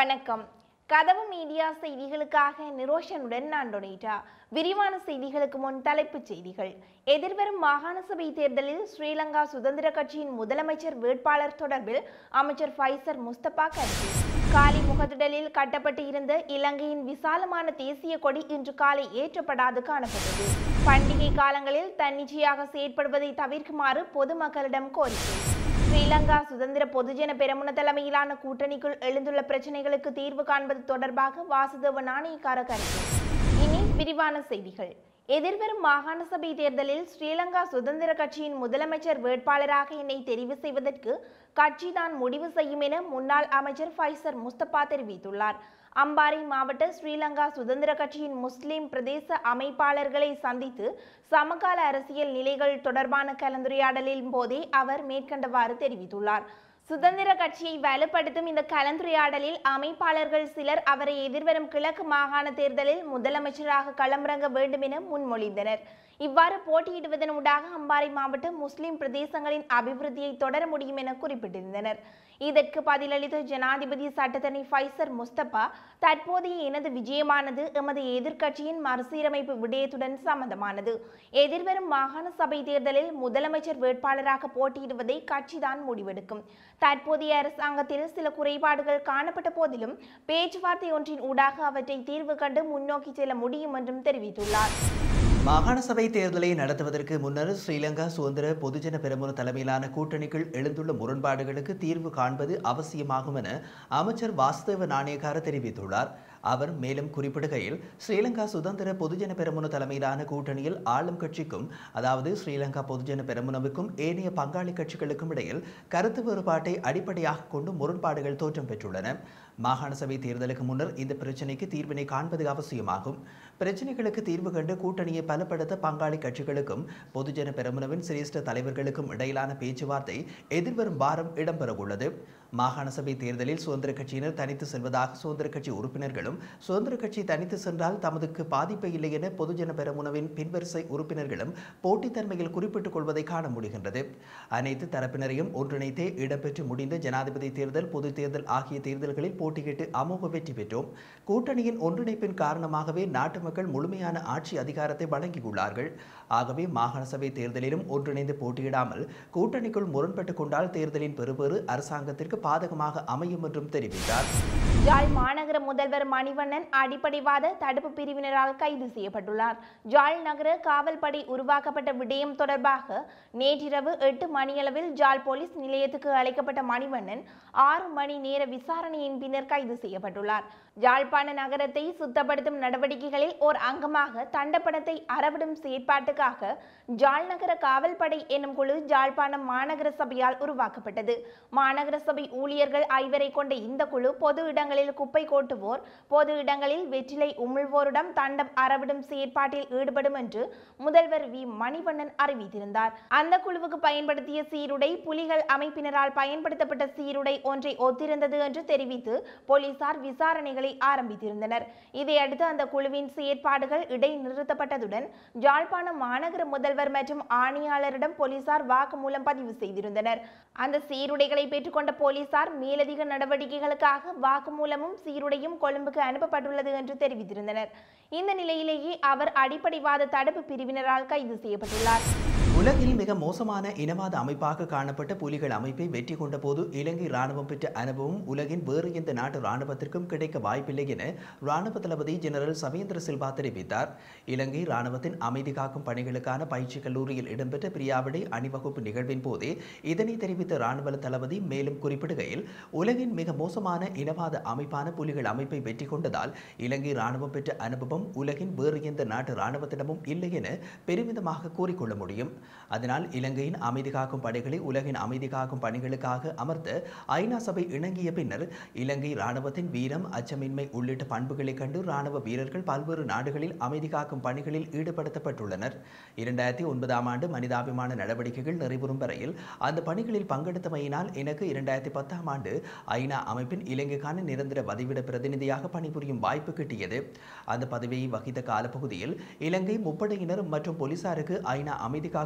வணக்கம் கதவு மீடியா செய்திகளுக்காக நிரோஷனுடன் நான் டொனேட்டா விரிவான செய்திகளுக்கு முன் தலைப்புச் செய்திகள் எதிர்வரும் மாகாண சபை தேர்தலில் ஸ்ரீலங்கா சுதந்திர கட்சியின் முதலமைச்சர் வேட்பாளர் தொடர்பில் அமைச்சர் ஃபைசர் முஸ்தபா கருத்து காலி முகத்திடலில் கட்டப்பட்டு இருந்த இலங்கையின் விசாலமான தேசிய கொடி இன்று காலை ஏற்றப்படாது காணப்பட்டது பண்டிகை காலங்களில் தன்னிச்சையாக செயற்படுவதை தவிர்க்குமாறு பொதுமக்களிடம் கோரிக்கை ஸ்ரீலங்கா சுதந்திர பொதுஜன பெரமுன தலைமையிலான கூட்டணிக்குள் எழுந்துள்ள பிரச்சனைகளுக்கு தீர்வு காண்பது தொடர்பாக வாசுதேவ நாணயக்கார கருத்து இனி விரிவான செய்திகள் எதிர்வரும் மாகாண சபை தேர்தலில் ஸ்ரீலங்கா சுதந்திர கட்சியின் முதலமைச்சர் வேட்பாளராக என்னை தெரிவு செய்வதற்கு கட்சிதான் முடிவு செய்யும் என முன்னாள் அமைச்சர் ஃபைசர் முஸ்தபா தெரிவித்துள்ளார் அம்பாறை மாவட்ட ஸ்ரீலங்கா சுதந்திர கட்சியின் முஸ்லிம் பிரதேச அமைப்பாளர்களை சந்தித்து சமகால அரசியல் நிலைகள் தொடர்பான கலந்துரையாடலின் போதே அவர் மேற்கண்டவாறு தெரிவித்துள்ளார் சுதந்திர கட்சியை வலுப்படுத்தும் இந்த கலந்துரையாடலில் அமைப்பாளர்கள் சிலர் அவரை எதிர்வரும் கிழக்கு மாகாண தேர்தலில் முதலமைச்சராக களமிறங்க வேண்டும் என முன்மொழிந்தனர் இவ்வாறு போட்டியிடுவதன் ஊடாக அம்பாறை மாவட்ட முஸ்லிம் பிரதேசங்களின் அபிவிருத்தியை தொடர முடியும் என குறிப்பிட்டிருந்தனர் இதற்கு பதிலளித்த ஜனாதிபதி சட்டத்தரணி ஃபைசர் முஸ்தபா தற்போதைய எனது விஜயமானது எமது எதிர்க்கட்சியின் மறுசீரமைப்பு விடயத்துடன் சம்பந்தமானது எதிர்வரும் மாகாண சபை தேர்தலில் முதலமைச்சர் வேட்பாளராக போட்டியிடுவதை கட்சிதான் முடிவெடுக்கும் தற்போதைய அரசாங்கத்தில் சில குறைபாடுகள் காணப்பட்ட போதிலும் பேச்சுவார்த்தை ஒன்றின் ஊடாக அவற்றை தீர்வு கண்டு முன்னோக்கி செல்ல முடியும் என்றும் தெரிவித்துள்ளார் மாகாண சபை தேர்தலை நடத்துவதற்கு முன்னர் ஸ்ரீலங்கா சுதந்திர பொதுஜன பெரமுன தலைமையிலான கூட்டணிக்குள் எழுந்துள்ள முரண்பாடுகளுக்கு தீர்வு காண்பது அவசியமாகும் என அமைச்சர் வாசுதேவ நாணயக்கார தெரிவித்துள்ளார் அவர் மேலும் குறிப்பிடுகையில் ஸ்ரீலங்கா சுதந்திர பொதுஜன பெரமுன தலைமையிலான கூட்டணியில் ஆளும் கட்சிக்கும் அதாவது ஸ்ரீலங்கா பொதுஜன பெரமுனவுக்கும் ஏனைய பங்காளி கட்சிகளுக்கும் இடையில் கருத்து வேறுபாட்டை அடிப்படையாக கொண்டு முரண்பாடுகள் தோற்றம் பெற்றுள்ளன மாகாண சபை தேர்தலுக்கு முன்னர் இந்த பிரச்சினைக்கு தீர்வினை காண்பது அவசியமாகும் பிரச்சினைகளுக்கு தீர்வு கண்டு கூட்டணியை பலப்படுத்த பங்காளி கட்சிகளுக்கும் பொதுஜன பெரமுனவின் சிரேஷ்ட தலைவர்களுக்கும் இடையிலான பேச்சுவார்த்தை எதிர்வரும் வாரம் இடம்பெறவுள்ளது மாகாண சபை தேர்தலில் சுதந்திர கட்சியினர் தனித்து செல்வதாக சுதந்திர கட்சி உறுப்பினர்களும் சுதந்திர கட்சி தனித்து சென்றால் தமதுக்கு பாதிப்பு இல்லை என பொதுஜன பெரமுனவின் பின்வரிசை உறுப்பினர்களும் போட்டித்தன்மையில் குறிப்பிட்டுக் கொள்வதை காண முடிகின்றது அனைத்து தரப்பினரையும் ஒன்றிணைத்தே இடம்பெற்று முடிந்த ஜனாதிபதி தேர்தல் பொது தேர்தல் ஆகிய தேர்தல்களில் போட்டியிட்டு அமோக வெற்றி பெற்றோம் கூட்டணியின் ஒன்றிணைப்பின் காரணமாகவே நாட்டு மக்கள் முழுமையான ஆட்சி அதிகாரத்தை வழங்கியுள்ளார்கள் ஆகவே மாகாண சபை தேர்தலிலும் ஒன்றிணைந்து போட்டியிடாமல் கூட்டணிக்குள் முரண்பட்டுக் கொண்டால் தேர்தலின் பெறுபேறு அரசாங்கத்திற்கு பாதகமாக அமையும் என்றும் தெரிவித்தார் யாழ் மாநகர முதல்வர் மணிவண்ணன் அடிப்படைவாத தடுப்பு பிரிவினரால் கைது செய்யப்பட்டுள்ளார் ஜாழ் நகர காவல்படை உருவாக்கப்பட்ட விடயம் தொடர்பாக நேற்றிரவு எட்டு மணியளவில் ஜாழ் போலீஸ் நிலையத்துக்கு அழைக்கப்பட்ட மணிவண்ணன் ஆறு மணி நேர விசாரணையின் பின்னர் கைது செய்யப்பட்டுள்ளார் யாழ்ப்பாண நகரத்தை சுத்தப்படுத்தும் நடவடிக்கைகளில் ஓர் அங்கமாக தண்டப்பணத்தை அறவிடும் செயற்பாட்டுக்காக ஜாழ் நகர காவல்படை என்னும் குழு ஜாழ்ப்பாணம் மாநகர சபையால் உருவாக்கப்பட்டது மாநகர சபை ஊழியர்கள் ஐவரை கொண்ட இந்த குழு பொது இடங்களில் குப்பை கொட்டுவோர் பொது இடங்களில் வெற்றிலை உமிழ்வோரிடம் தண்டம் அறவிடும் செயற்பாட்டில் ஈடுபடும் என்று முதல்வர் வி மணிவண்ணன் அறிவித்திருந்தார் அந்த குழுவுக்கு பயன்படுத்திய சீருடை புலிகள் அமைப்பினரால் பயன்படுத்தப்பட்ட சீருடை ஒன்றை ஒத்திருந்தது என்று தெரிவித்து போலீசார் விசாரணைகளை ஆரம்பித்திருந்தனர் இதையடுத்து அந்த குழுவின் செயற்பாடுகள் இடைநிறுத்தப்பட்டதுடன் ஜாழ்ப்பாணம் மாநகர முதல்வர் மற்றும் ஆணையாளரிடம் போலீசார் வாக்குமூலம் பதிவு செய்திருந்தனர் அந்த சீருடைகளை பெற்றுக்கொண்ட போலீசார் மேலதிக நடவடிக்கைகளுக்காக வாக்குமூலமும் சீருடையும் கொழும்புக்கு அனுப்பப்பட்டுள்ளது என்று தெரிவித்திருந்தனர் இந்த நிலையிலேயே அவர் அடிப்படைவாத தடுப்பு பிரிவினரால் கைது செய்யப்பட்டுள்ளார் உலகில் மிக மோசமான இனவாத அமைப்பாக காணப்பட்ட புலிகள் அமைப்பை வெற்றி கொண்ட போது இலங்கை ராணுவம் பெற்ற அனுபவம் உலகின் வேறு எந்த நாட்டு ராணுவத்திற்கும் கிடைக்க வாய்ப்பில்லை என ராணுவ தளபதி ஜெனரல் சவேந்திர சில்வா தெரிவித்தார் இலங்கை ராணுவத்தின் அமைதி காக்கும் பணிகளுக்கான பயிற்சி கல்லூரியில் இடம்பெற்ற பிரியாவிடை அணிவகுப்பு நிகழ்வின் போதே இதனை தெரிவித்த ராணுவ தளபதி மேலும் குறிப்பிடுகையில் உலகின் மிக மோசமான இனவாத அமைப்பான புலிகள் அமைப்பை வெற்றி கொண்டதால் இலங்கை ராணுவம் பெற்ற அனுபவம் உலகின் வேறு எந்த நாட்டு ராணுவத்திடமும் இல்லை என பெருமிதமாக கூறிக்கொள்ள முடியும் அதனால் இலங்கையின் அமைதி காக்கும் படைகளை உலகின் அமைதி காக்கும் பணிகளுக்காக அமர்த்த ஐநா சபை இணங்கிய பின்னர் இலங்கை ராணுவத்தின் வீரம் அச்சமின்மை உள்ளிட்ட பண்புகளை கண்டு ராணுவ வீரர்கள் பல்வேறு நாடுகளில் அமைதி காக்கும் பணிகளில் ஈடுபடுத்தப்பட்டுள்ளனர் இரண்டாயிரத்தி ஒன்பதாம் ஆண்டு மனிதாபிமான நடவடிக்கைகள் நிறைவுறும் வரையில் அந்த பணிகளில் பங்கெடுத்தமையினால் எனக்கு இரண்டாயிரத்தி பத்தாம் ஆண்டு ஐநா அமைப்பின் இலங்கைக்கான நிரந்தர வதிவிட பிரதிநிதியாக பணிபுரியும் வாய்ப்பு கிட்டியது அந்த பதவியை வகித்த காலப்பகுதியில் இலங்கை முப்படையினர் மற்றும் போலீசாருக்கு ஐநா அமைதி காக்கும்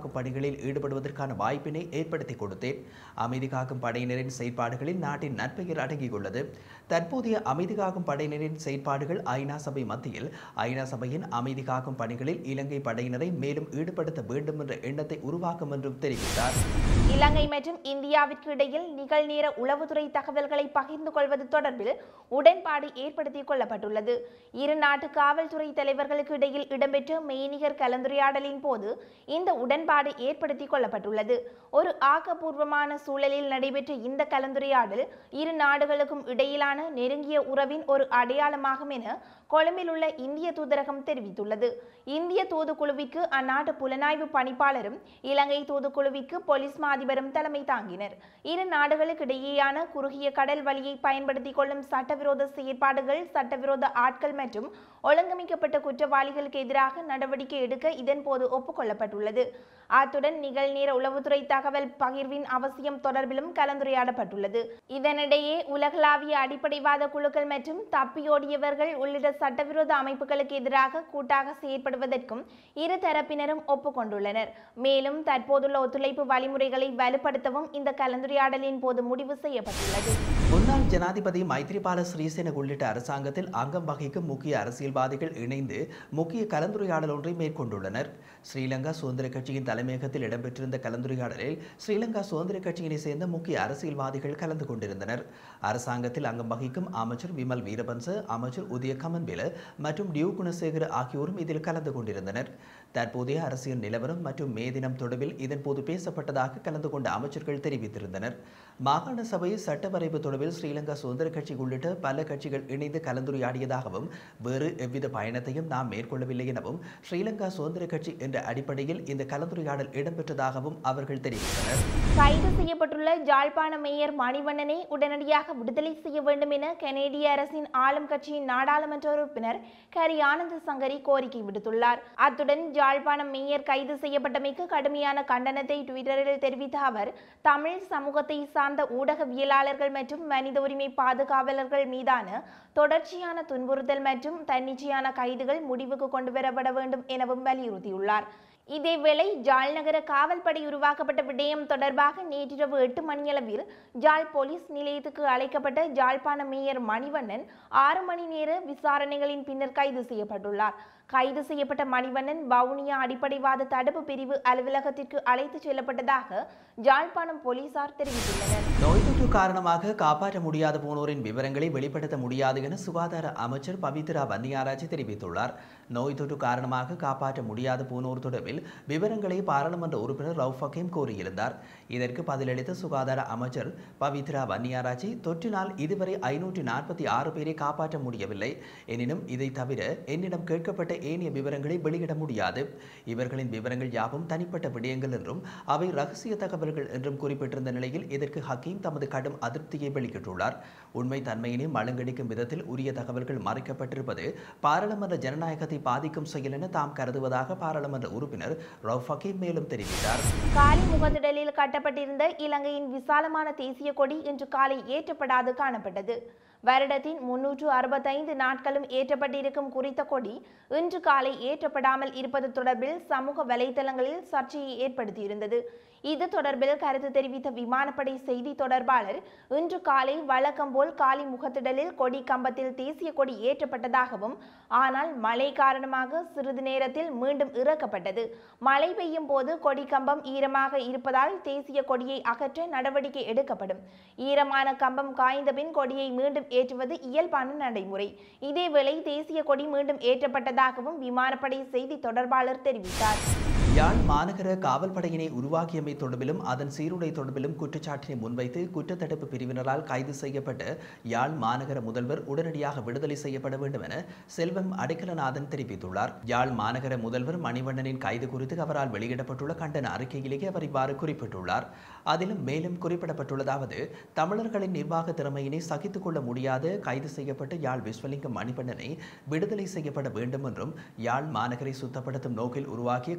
காக்கும் பணிகளில் ஈடுபடுவதற்கான வாய்ப்பினை ஏற்படுத்தி கொடுத்தேன் அமைதி காக்கும் படையினரின் செயற்பாடுகளில் நாட்டின் நற்பெயர் அடங்கியுள்ளது தற்போதைய அமைதி காக்கும் படையினரின் செயற்பாடுகள் ஐநா சபை மத்தியில் ஐநா சபையின் அமைதி காக்கும் பணிகளில் இலங்கை படையினரை மேலும் ஈடுபடுத்த வேண்டும் என்ற எண்ணத்தை உருவாக்கும் என்றும் தெரிவித்தார் இலங்கை மற்றும் இந்தியாவிற்கு இடையில் நிகழ்நேர உளவுத்துறை தகவல்களை பகிர்ந்து கொள்வது தொடர்பில் உடன்பாடு ஏற்படுத்திக் கொள்ளப்பட்டுள்ளது இரு நாட்டு காவல்துறை தலைவர்களுக்கு இடையில் இடம்பெற்ற மெய்நிகர் கலந்துரையாடலின் போது இந்த உடன்பாடு ஏற்படுத்திக் கொள்ளப்பட்டுள்ளது ஒரு ஆக்கப்பூர்வமான சூழலில் நடைபெற்ற இந்த கலந்துரையாடல் இரு நாடுகளுக்கும் இடையிலான நெருங்கிய உறவின் ஒரு அடையாளமாகும் என கொழும்பில் உள்ள இந்திய தூதரகம் தெரிவித்துள்ளது இந்திய தூதுக்குழுவிற்கு அந்நாட்டு புலனாய்வு பணிப்பாளரும் இலங்கை தூதுக்குழுவிற்கு போலீஸ் மா அதிபரும் தலைமை தாங்கினர் இரு நாடுகளுக்கு இடையேயான குறுகிய கடல் வழியை பயன்படுத்திக் கொள்ளும் சட்டவிரோத செயற்பாடுகள் சட்டவிரோத ஆட்கள் மற்றும் ஒழுங்கமைக்கப்பட்ட குற்றவாளிகளுக்கு எதிராக நடவடிக்கை எடுக்க இதன்போது ஒப்புக்கொள்ளப்பட்டுள்ளது அத்துடன் நிகழ்நேர உளவுத்துறை தகவல் பகிர்வின் அவசியம் தொடர்பிலும் கலந்துரையாடப்பட்டுள்ளது இதனிடையே உலகளாவிய அடிப்படைவாத குழுக்கள் மற்றும் தப்பியோடியவர்கள் உள்ளிட்ட சட்டவிரோத அமைப்புகளுக்கு எதிராக கூட்டாக செயற்படுவதற்கும் இரு தரப்பினரும் ஒப்புக்கொண்டுள்ளனர் மேலும் தற்போதுள்ள ஒத்துழைப்பு வழிமுறைகளை வலுப்படுத்தவும் இந்த கலந்துரையாடலின் போது முடிவு செய்யப்பட்டுள்ளது முன்னாள் ஜனாதிபதி மைத்ரிபால சிறிசேன உள்ளிட்ட அரசாங்கத்தில் அங்கம் வகிக்கும் முக்கிய அரசியல்வாதிகள் இணைந்து முக்கிய கலந்துரையாடல் ஒன்றை மேற்கொண்டுள்ளனர் ஸ்ரீலங்கா சுதந்திர கட்சியின் தலைமையகத்தில் இடம்பெற்றிருந்த கலந்துரையாடலில் ஸ்ரீலங்கா சுதந்திர கட்சியினை சேர்ந்த முக்கிய அரசியல்வாதிகள் கலந்து கொண்டிருந்தனர் அரசாங்கத்தில் அங்கம் வகிக்கும் அமைச்சர் விமல் வீரபன்ச அமைச்சர் உதய கமன்பில மற்றும் டியூ குணசேகர ஆகியோரும் இதில் கலந்து கொண்டிருந்தனர் தற்போதைய அரசியல் நிலவரம் மற்றும் மே தினம் தொடர்பில் இதன்போது பேசப்பட்டதாக கலந்து கொண்ட அமைச்சர்கள் தெரிவித்திருந்தனர் மாகாண சபை சட்ட வரைவு தொடர்பில் ஸ்ரீலங்கா சுதந்திர கட்சி உள்ளிட்ட பல கட்சிகள் இணைந்து கலந்துரையாடியதாகவும் வேறு எவ்வித பயணத்தையும் நாம் மேற்கொள்ளவில்லை எனவும் ஸ்ரீலங்கா சுதந்திர கட்சி என்ற அடிப்படையில் இந்த கலந்துரையாடல் இடம்பெற்றதாகவும் அவர்கள் தெரிவித்தனர் கைது செய்யப்பட்டுள்ள ஜாழ்ப்பாண மேயர் மணிவண்ணனை உடனடியாக விடுதலை செய்ய வேண்டும் என கனேடிய அரசின் ஆளும் கட்சியின் நாடாளுமன்ற உறுப்பினர் கரி ஆனந்த சங்கரி கோரிக்கை விடுத்துள்ளார் அத்துடன் ஜாழ்ப்பாணம் மேயர் கைது செய்யப்பட்டமைக்கு கடுமையான கண்டனத்தை ட்விட்டரில் தெரிவித்த அவர் தமிழ் சமூகத்தை சார்ந்த ஊடகவியலாளர்கள் மற்றும் மனித உரிமை பாதுகாவலர்கள் மீதான தொடர்ச்சியான துன்புறுத்தல் மற்றும் தன்னிச்சையான கைதுகள் முடிவுக்கு கொண்டுவரப்பட வேண்டும் எனவும் வலியுறுத்தியுள்ளார் இதேவேளை ஜாழ் நகர காவல்படை உருவாக்கப்பட்ட விடயம் தொடர்பாக நேற்றிரவு எட்டு மணியளவில் ஜாழ் போலீஸ் நிலையத்துக்கு அழைக்கப்பட்ட ஜாழ்ப்பாண மேயர் மணிவண்ணன் ஆறு மணி நேர விசாரணைகளின் பின்னர் கைது செய்யப்பட்டுள்ளார் கைது செய்யப்பட்ட மணிவண்ணன் வவுனியா அடிப்படைவாத தடுப்பு பிரிவு அலுவலகத்திற்கு அழைத்துச் செல்லப்பட்டதாக ஜாழ்ப்பாணம் போலீசார் தெரிவித்துள்ளனர் நோய் தொற்று காரணமாக காப்பாற்ற முடியாத போனோரின் விவரங்களை வெளிப்படுத்த முடியாது என சுகாதார அமைச்சர் பவித்ரா வன்னியாராஜி தெரிவித்துள்ளார் நோய் தொற்று காரணமாக காப்பாற்ற முடியாது போனோர் தொடர்பில் விவரங்களை பாராளுமன்ற உறுப்பினர் ரவுஃப் ஹக்கீம் கோரியிருந்தார் இதற்கு பதிலளித்த சுகாதார அமைச்சர் பவித்ரா வன்னியாராஜி தொற்றினால் இதுவரை ஐநூற்றி நாற்பத்தி ஆறு பேரை காப்பாற்ற முடியவில்லை எனினும் இதை தவிர என்னிடம் கேட்கப்பட்ட ஏனைய விவரங்களை வெளியிட முடியாது இவர்களின் விவரங்கள் யாவும் தனிப்பட்ட விடயங்கள் என்றும் அவை ரகசிய தகவல்கள் என்றும் குறிப்பிட்டிருந்த நிலையில் இதற்கு ஹக்கீம் தமது கடும் அதிருப்தியை வெளியிட்டுள்ளார் உண்மை தன்மையினை மழுங்கடிக்கும் விதத்தில் உரிய தகவல்கள் மறைக்கப்பட்டிருப்பது பாராளுமன்ற ஜனநாயகத்தை பாதிக்கும் செயல் என தாம் கருதுவதாக பாராளுமன்ற உறுப்பினர் ரவுஃப் ஹக்கீம் மேலும் தெரிவித்தார் காலி முகத்திடலில் கட்டப்பட்டிருந்த இலங்கையின் விசாலமான தேசிய கொடி இன்று காலை ஏற்றப்படாது காணப்பட்டது வருடத்தின் முன்னூற்று அறுபத்தைந்து நாட்களும் ஏற்றப்பட்டிருக்கும் குறித்த கொடி இன்று காலை ஏற்றப்படாமல் இருப்பது தொடர்பில் சமூக வலைதளங்களில் சர்ச்சையை ஏற்படுத்தியிருந்தது இது தொடர்பில் கருத்து தெரிவித்த விமானப்படை செய்தி தொடர்பாளர் இன்று காலை வழக்கம் போல் காலி முகத்திடலில் கொடி கம்பத்தில் தேசிய கொடி ஏற்றப்பட்டதாகவும் ஆனால் மழை காரணமாக சிறிது நேரத்தில் மீண்டும் இறக்கப்பட்டது மழை பெய்யும் போது கொடி கம்பம் ஈரமாக இருப்பதால் தேசிய கொடியை அகற்ற நடவடிக்கை எடுக்கப்படும் ஈரமான கம்பம் காய்ந்த பின் கொடியை மீண்டும் ஏற்றுவது இயல்பான நடைமுறை இதேவேளை தேசிய கொடி மீண்டும் ஏற்றப்பட்டதாகவும் விமானப்படை செய்தி தொடர்பாளர் தெரிவித்தார் யாழ் மாநகர காவல்படையினை உருவாக்கியமை தொடர்பிலும் அதன் சீருடை தொடர்பிலும் குற்றச்சாட்டினை முன்வைத்து குற்றத்தடுப்பு பிரிவினரால் கைது செய்யப்பட்ட யாழ் மாநகர முதல்வர் உடனடியாக விடுதலை செய்யப்பட வேண்டும் என செல்வம் அடைக்கலநாதன் தெரிவித்துள்ளார் யாழ் மாநகர முதல்வர் மணிவண்ணனின் கைது குறித்து அவரால் வெளியிடப்பட்டுள்ள கண்டன அறிக்கையிலேயே அவர் இவ்வாறு குறிப்பிட்டுள்ளார் அதிலும் மேலும் குறிப்பிடப்பட்டுள்ளதாவது தமிழர்களின் நிர்வாக திறமையினை சகித்துக் கொள்ள முடியாத கைது செய்யப்பட்ட யாழ் விஸ்வலிங்கம் மணிவண்ணனை விடுதலை செய்யப்பட வேண்டும் என்றும் யாழ் மாநகரை சுத்தப்படுத்தும் நோக்கில் உருவாக்கிய காவல்படை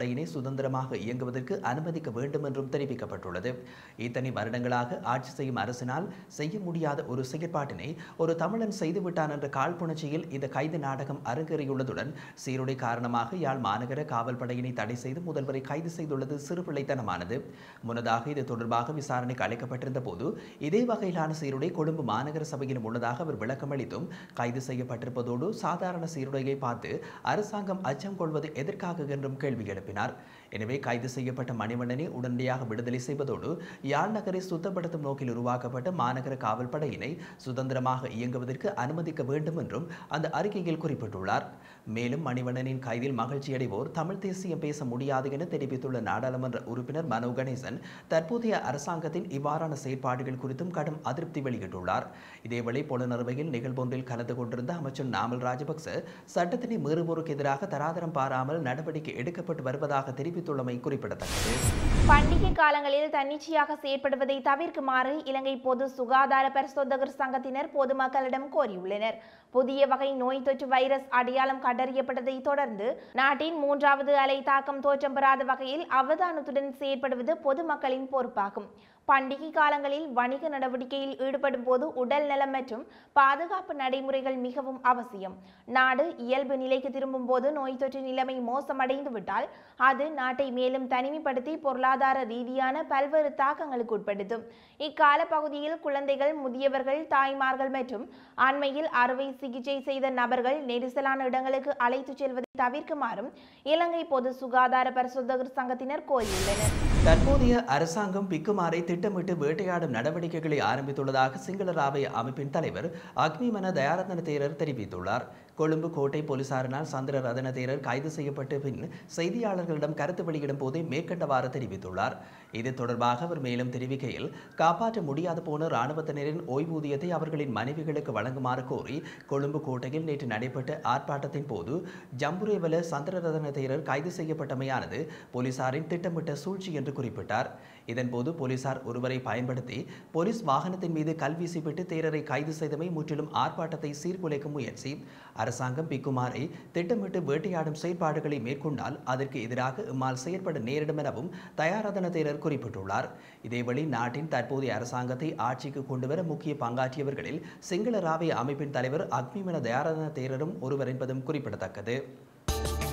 காவல்படையினை சுதந்திரமாக இயங்குவதற்கு அனுமதிக்க வேண்டும் என்றும் தெரிவிக்கப்பட்டுள்ளது இத்தனை வருடங்களாக ஆட்சி செய்யும் அரசினால் செய்ய முடியாத ஒரு செயற்பாட்டினை ஒரு தமிழன் செய்துவிட்டான் என்ற காழ்ப்புணர்ச்சியில் இந்த கைது நாடகம் அரங்கேறியுள்ளதுடன் சீருடை காரணமாக யாழ் மாநகர காவல்படையினை தடை செய்து முதல்வரை கைது செய்துள்ளது சிறுபிள்ளைத்தனமானது முன்னதாக இது தொடர்பாக விசாரணைக்கு அழைக்கப்பட்டிருந்த போது இதே வகையிலான சீருடை கொழும்பு மாநகர சபையில் முன்னதாக அவர் விளக்கமளித்தும் கைது செய்யப்பட்டிருப்பதோடு சாதாரண சீருடையை பார்த்து அரசாங்கம் அச்சம் கொள்வது எதற்காக என்றும் கேள்வி எழுப்பினார் எனவே கைது செய்யப்பட்ட மணிவண்ணனை உடனடியாக விடுதலை செய்வதோடு யாழ் நகரை சுத்தப்படுத்தும் நோக்கில் உருவாக்கப்பட்ட மாநகர காவல் படையினை சுதந்திரமாக இயங்குவதற்கு அனுமதிக்க வேண்டும் என்றும் அந்த அறிக்கையில் குறிப்பிட்டுள்ளார் மேலும் மணிவண்ணனின் கைதில் மகிழ்ச்சியடைவோர் தமிழ் தேசியம் பேச முடியாது என தெரிவித்துள்ள நாடாளுமன்ற உறுப்பினர் மனோ கணேசன் தற்போதைய அரசாங்கத்தின் இவ்வாறான செயற்பாடுகள் குறித்தும் கடும் அதிருப்தி வெளியிட்டுள்ளார் இதேவேளை புலனறுவையில் நிகழ்வொன்றில் கலந்து கொண்டிருந்த அமைச்சர் நாமல் ராஜபக்ச சட்டத்தினை மீறுவோருக்கு எதிராக தராதரம் பாராமல் நடவடிக்கை எடுக்கப்பட்டு வருவதாக தெரிவித்துள்ளமை குறிப்பிடத்தக்கது பண்டிகை காலங்களில் தன்னிச்சையாக செயற்படுவதை தவிர்க்குமாறு இலங்கை பொது சுகாதார பரிசோதகர் சங்கத்தினர் பொதுமக்களிடம் கோரியுள்ளனர் புதிய வகை நோய் தொற்று வைரஸ் அடையாளம் கண்டறியப்பட்டதை தொடர்ந்து நாட்டின் மூன்றாவது அலை தாக்கம் தோற்றம் பெறாத வகையில் அவதானத்துடன் செயற்படுவது பொதுமக்களின் பொறுப்பாகும் பண்டிகை காலங்களில் வணிக நடவடிக்கையில் ஈடுபடும் போது உடல் நலம் மற்றும் பாதுகாப்பு நடைமுறைகள் மிகவும் அவசியம் நாடு இயல்பு நிலைக்கு திரும்பும் போது நோய் தொற்று நிலைமை மோசமடைந்து விட்டால் அது நாட்டை மேலும் தனிமைப்படுத்தி பொருளாதார ரீதியான பல்வேறு தாக்கங்களுக்கு உட்படுத்தும் இக்கால பகுதியில் குழந்தைகள் முதியவர்கள் தாய்மார்கள் மற்றும் அண்மையில் அறுவை சிகிச்சை செய்த நபர்கள் நெரிசலான இடங்களுக்கு அழைத்துச் செல்வதை தவிர்க்குமாறும் இலங்கை பொது சுகாதார பரிசோதகர் சங்கத்தினர் கோரியுள்ளனர் தற்போதைய அரசாங்கம் பிக்குமாரை திட்டமிட்டு வேட்டையாடும் நடவடிக்கைகளை ஆரம்பித்துள்ளதாக சிங்கள ராவை அமைப்பின் தலைவர் அக்னிமன தயாரத்ன தேரர் தெரிவித்துள்ளார் கொழும்பு கோட்டை போலீசாரினால் சந்திர ரதன தேரர் கைது செய்யப்பட்ட பின் செய்தியாளர்களிடம் கருத்து வெளியிடும் போதே மேற்கண்டவாறு தெரிவித்துள்ளார் இது தொடர்பாக அவர் மேலும் தெரிவிக்கையில் காப்பாற்ற முடியாது போன இராணுவத்தினரின் ஓய்வூதியத்தை அவர்களின் மனைவிகளுக்கு வழங்குமாறு கோரி கொழும்பு கோட்டையில் நேற்று நடைபெற்ற ஆர்ப்பாட்டத்தின் போது ஜம்புரேவல சந்திரரதன தேரர் கைது செய்யப்பட்டமையானது போலீசாரின் திட்டமிட்ட சூழ்ச்சி என்று குறிப்பிட்டார் இதன்போது போலீசார் ஒருவரை பயன்படுத்தி போலீஸ் வாகனத்தின் மீது கல்வீசிவிட்டு தேரரை கைது செய்தமை முற்றிலும் ஆர்ப்பாட்டத்தை சீர்குலைக்கும் முயற்சி அரசாங்கம் பிக்குமாரை திட்டமிட்டு வேட்டையாடும் செயற்பாடுகளை மேற்கொண்டால் அதற்கு எதிராக இம்மால் செயற்பட நேரிடும் எனவும் தயாரதன தேரர் குறிப்பிட்டுள்ளார் இதேவழி நாட்டின் தற்போதைய அரசாங்கத்தை ஆட்சிக்கு கொண்டுவர முக்கிய பங்காற்றியவர்களில் சிங்கள ராவே அமைப்பின் தலைவர் அக்னிமன தயாரதன தேரரும் ஒருவர் என்பதும் குறிப்பிடத்தக்கது